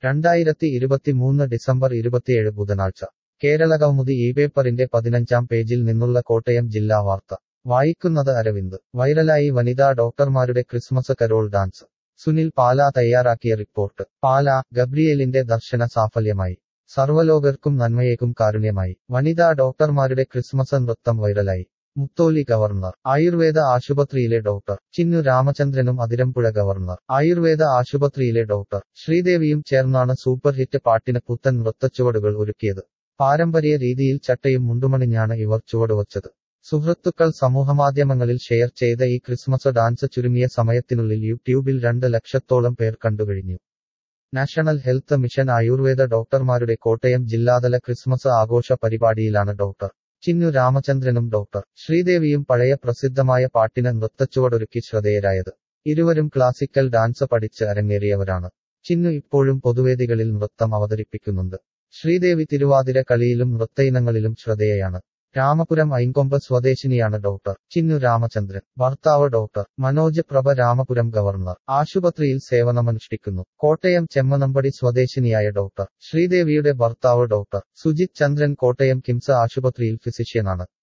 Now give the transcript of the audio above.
രണ്ടായിരത്തി ഇരുപത്തിമൂന്ന് ഡിസംബർ ഇരുപത്തിയേഴ് ബുധനാഴ്ച കേരളകൗമുദി ഈ പേപ്പറിന്റെ പതിനഞ്ചാം പേജിൽ നിന്നുള്ള കോട്ടയം ജില്ലാ വാർത്ത വായിക്കുന്നത് അരവിന്ദ് വൈറലായി വനിതാ ഡോക്ടർമാരുടെ Christmas carol dance Sunil Pala തയ്യാറാക്കിയ റിപ്പോർട്ട് പാല ഗബ്രിയേലിന്റെ ദർശന സാഫല്യമായി സർവ്വലോകർക്കും നന്മയേക്കും കാരുണ്യമായി വനിതാ ഡോക്ടർമാരുടെ ക്രിസ്മസ് നൃത്തം വൈറലായി മുത്തോലി ഗവർണർ ആയുർവേദ ആശുപത്രിയിലെ ഡോക്ടർ ചിന്നു രാമചന്ദ്രനും അതിരമ്പുഴ ഗവർണർ ആയുർവേദ ആശുപത്രിയിലെ ഡോക്ടർ ശ്രീദേവിയും ചേർന്നാണ് സൂപ്പർ ഹിറ്റ് പാട്ടിന് പുത്തൻ നൃത്തച്ചുവടുകൾ ഒരുക്കിയത് പാരമ്പര്യ രീതിയിൽ ചട്ടയും മുണ്ടുമണിഞ്ഞാണ് ഇവർ ചുവടുവച്ചത് സുഹൃത്തുക്കൾ സമൂഹമാധ്യമങ്ങളിൽ ഷെയർ ചെയ്ത ഈ ക്രിസ്മസ് ഡാൻസ് ചുരുങ്ങിയ സമയത്തിനുള്ളിൽ യൂട്യൂബിൽ രണ്ട് ലക്ഷത്തോളം പേർ കണ്ടുകഴിഞ്ഞു നാഷണൽ ഹെൽത്ത് മിഷൻ ആയുർവേദ ഡോക്ടർമാരുടെ കോട്ടയം ജില്ലാതല ക്രിസ്മസ് ആഘോഷ പരിപാടിയിലാണ് ഡോക്ടർ ചിന്നു രാമചന്ദ്രനും ഡോക്ടർ ശ്രീദേവിയും പഴയ പ്രസിദ്ധമായ പാട്ടിന് നൃത്തച്ചുവടൊരുക്കി ശ്രദ്ധേയരായത് ഇരുവരും ക്ലാസിക്കൽ ഡാൻസ് പഠിച്ച് അരങ്ങേറിയവരാണ് ചിന്നു ഇപ്പോഴും പൊതുവേദികളിൽ നൃത്തം അവതരിപ്പിക്കുന്നുണ്ട് ശ്രീദേവി തിരുവാതിര കളിയിലും നൃത്തയിനങ്ങളിലും ശ്രദ്ധേയയാണ് രാമപുരം ഐൻകൊമ്പ് സ്വദേശിനിയാണ് ഡോക്ടർ ചിന്നു രാമചന്ദ്രൻ ഭർത്താവ് ഡോക്ടർ മനോജ് പ്രഭ രാമപുരം ഗവർണർ ആശുപത്രിയിൽ സേവനമനുഷ്ഠിക്കുന്നു കോട്ടയം ചെമ്മനമ്പടി സ്വദേശിനിയായ ഡോക്ടർ ശ്രീദേവിയുടെ ഭർത്താവ് ഡോക്ടർ സുജിത് ചന്ദ്രൻ കോട്ടയം കിംസ് ആശുപത്രിയിൽ ഫിസിഷ്യനാണ്